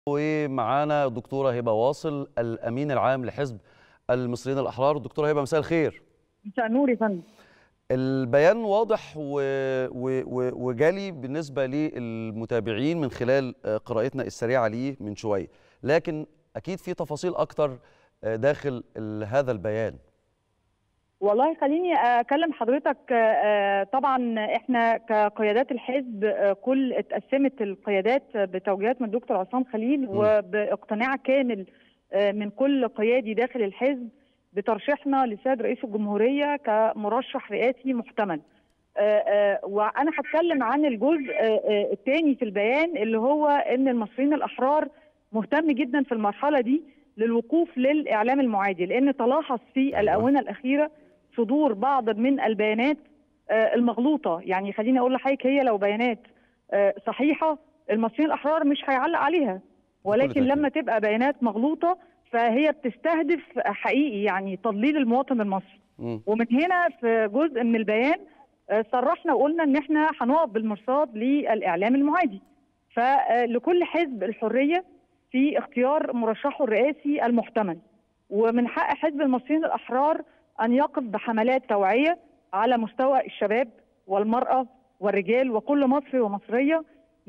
ومعانا الدكتوره هبه واصل الامين العام لحزب المصريين الاحرار دكتوره هبه مساء الخير مساء النور يا فندم البيان واضح و... و... و... وجالي بالنسبه للمتابعين من خلال قراءتنا السريعه ليه من شويه لكن اكيد في تفاصيل اكتر داخل هذا البيان والله خليني اكلم حضرتك طبعا احنا كقيادات الحزب كل اتقسمت القيادات بتوجيهات من الدكتور عصام خليل وباقتناع كامل من كل قيادي داخل الحزب بترشيحنا لسيد رئيس الجمهوريه كمرشح رئاسي محتمل. وانا هتكلم عن الجزء الثاني في البيان اللي هو ان المصريين الاحرار مهتم جدا في المرحله دي للوقوف للاعلام المعادي لان تلاحظ في الاونه الاخيره صدور بعض من البيانات المغلوطه يعني خليني اقول لحضرتك هي لو بيانات صحيحه المصريين الاحرار مش هيعلق عليها ولكن لما تبقى بيانات مغلوطه فهي بتستهدف حقيقي يعني تضليل المواطن المصري ومن هنا في جزء من البيان صرحنا وقلنا ان احنا هنقف بالمرصاد للاعلام المعادي فلكل حزب الحريه في اختيار مرشحه الرئاسي المحتمل ومن حق حزب المصريين الاحرار ان يقف بحملات توعيه على مستوى الشباب والمراه والرجال وكل مصري ومصريه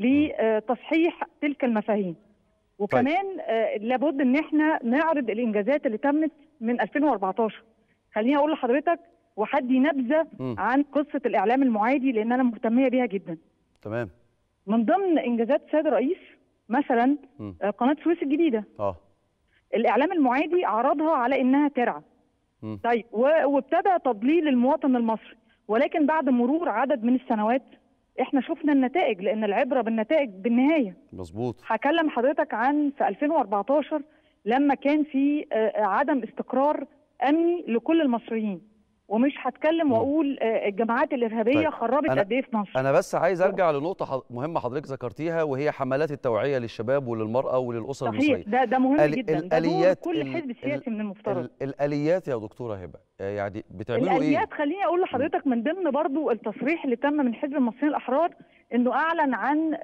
لتصحيح تلك المفاهيم وكمان طيب. لابد ان احنا نعرض الانجازات اللي تمت من 2014 خليني اقول لحضرتك وحدي نبذه م. عن قصه الاعلام المعادي لان انا مهتميه بيها جدا تمام من ضمن انجازات السيد الرئيس مثلا م. قناه سويس الجديده اه الاعلام المعادي عرضها على انها ترعى طيب وابتدى تضليل المواطن المصري ولكن بعد مرور عدد من السنوات احنا شفنا النتائج لان العبره بالنتائج بالنهايه مظبوط هكلم حضرتك عن في 2014 لما كان في عدم استقرار امني لكل المصريين ومش هتكلم واقول الجماعات الارهابيه طيب. خربت قد ايه في مصر انا بس عايز ارجع لنقطه مهمه حضرتك ذكرتيها وهي حملات التوعيه للشباب وللمراه وللاسر صحيح. المصريه ده ده مهم ال جدا الاليات ده كل حزب سياسي من المفترض الاليات يا دكتوره هبه يعني بتعملوا ايه الاليات خليني اقول لحضرتك من ضمن برضو التصريح اللي تم من حزب المصريين الاحرار انه اعلن عن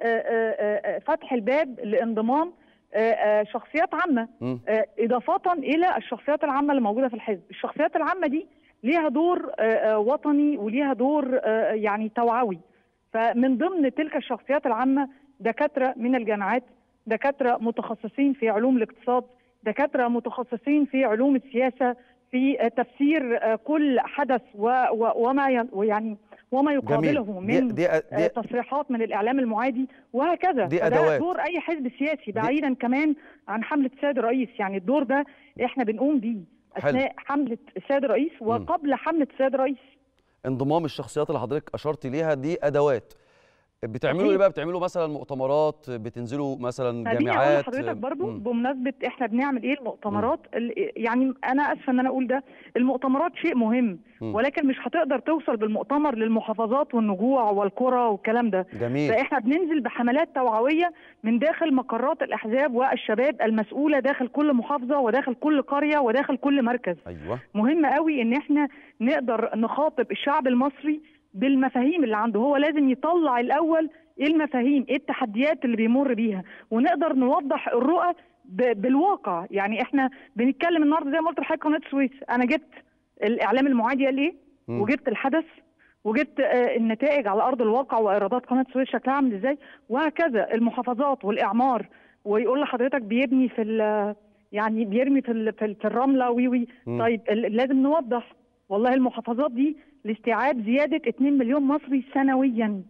فتح الباب لانضمام شخصيات عامه اضافه الى الشخصيات العامه اللي موجوده في الحزب الشخصيات العامه دي ليها دور وطني وليها دور يعني توعوي فمن ضمن تلك الشخصيات العامه دكاتره من الجامعات دكاتره متخصصين في علوم الاقتصاد دكاتره متخصصين في علوم السياسه في تفسير كل حدث وما يعني وما يقابله جميل. من دي دي تصريحات من الاعلام المعادي وهكذا دي أدوات. دور اي حزب سياسي بعيدا كمان عن حمله السيد الرئيس يعني الدور ده احنا بنقوم بيه اثناء حمله السيد الرئيس وقبل حمله السيد الرئيس انضمام الشخصيات اللي حضرتك اشرت ليها دي ادوات بتعملوا ايه بقى بتعملوا مثلا مؤتمرات بتنزلوا مثلا جامعات حضرتك برضو م. بمناسبه احنا بنعمل ايه المؤتمرات م. يعني انا اسفه ان انا اقول ده المؤتمرات شيء مهم م. ولكن مش هتقدر توصل بالمؤتمر للمحافظات والنجوع والقرى والكلام ده جميل فاحنا بننزل بحملات توعويه من داخل مقرات الاحزاب والشباب المسؤوله داخل كل محافظه وداخل كل قريه وداخل كل مركز ايوه مهم قوي ان احنا نقدر نخاطب الشعب المصري بالمفاهيم اللي عنده هو لازم يطلع الاول ايه المفاهيم ايه التحديات اللي بيمر بيها ونقدر نوضح الرؤى بالواقع يعني احنا بنتكلم النهارده زي ما قلت لحضرتك قناه السويس انا جبت الاعلام المعادي قال ايه وجبت الحدث وجبت النتائج على ارض الواقع وايرادات قناه السويس شكلها عامل ازاي وهكذا المحافظات والاعمار ويقول لحضرتك بيبني في يعني بيرمي في في الرمله وي وي طيب لازم نوضح والله المحافظات دي لاستيعاب زيادة 2 مليون مصري سنويا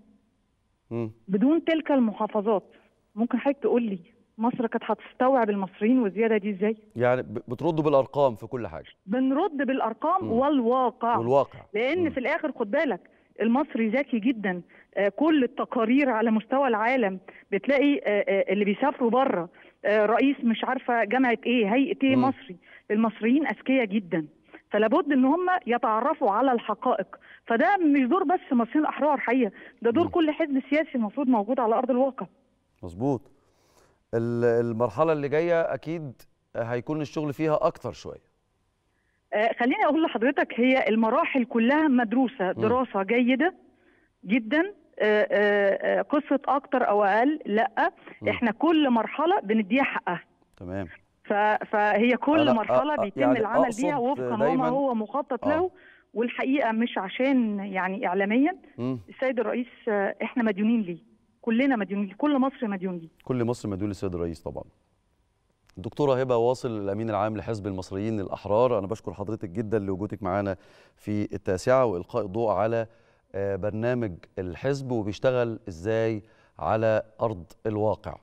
م. بدون تلك المحافظات ممكن حضرتك تقول لي مصر كانت هتستوعب المصريين والزياده دي ازاي؟ يعني بتردوا بالارقام في كل حاجه بنرد بالارقام م. والواقع والواقع لان م. في الاخر خد بالك المصري ذكي جدا آه كل التقارير على مستوى العالم بتلاقي آه آه اللي بيسافروا بره رئيس مش عارفه جامعه ايه هيئه ايه مصري المصريين اذكياء جدا فلابد ان هم يتعرفوا على الحقائق فده مش دور بس مصريين الاحرار حقيقه ده دور م. كل حزب سياسي المفروض موجود على ارض الواقع مظبوط المرحله اللي جايه اكيد هيكون الشغل فيها اكتر شويه آه خليني اقول لحضرتك هي المراحل كلها مدروسه دراسه م. جيده جدا آه، آه، آه، قصه اكتر او اقل لا مم. احنا كل مرحله بنديها حقها تمام ف- فهي كل أنا- مرحله أ- أ- بيتم يعني العمل أقصد بيها وفقا دايماً- وما هو مخطط آه. له والحقيقه مش عشان يعني اعلاميا مم. السيد الرئيس آه، احنا مديونين ليه كلنا مديونين ليه كل مصر مديون ليه كل مصر مديون للسيد الرئيس طبعا الدكتوره هبه واصل الامين العام لحزب المصريين الاحرار انا بشكر حضرتك جدا لوجودك معانا في التاسعه والقاء الضوء على آه، برنامج الحزب وبيشتغل ازاي على ارض الواقع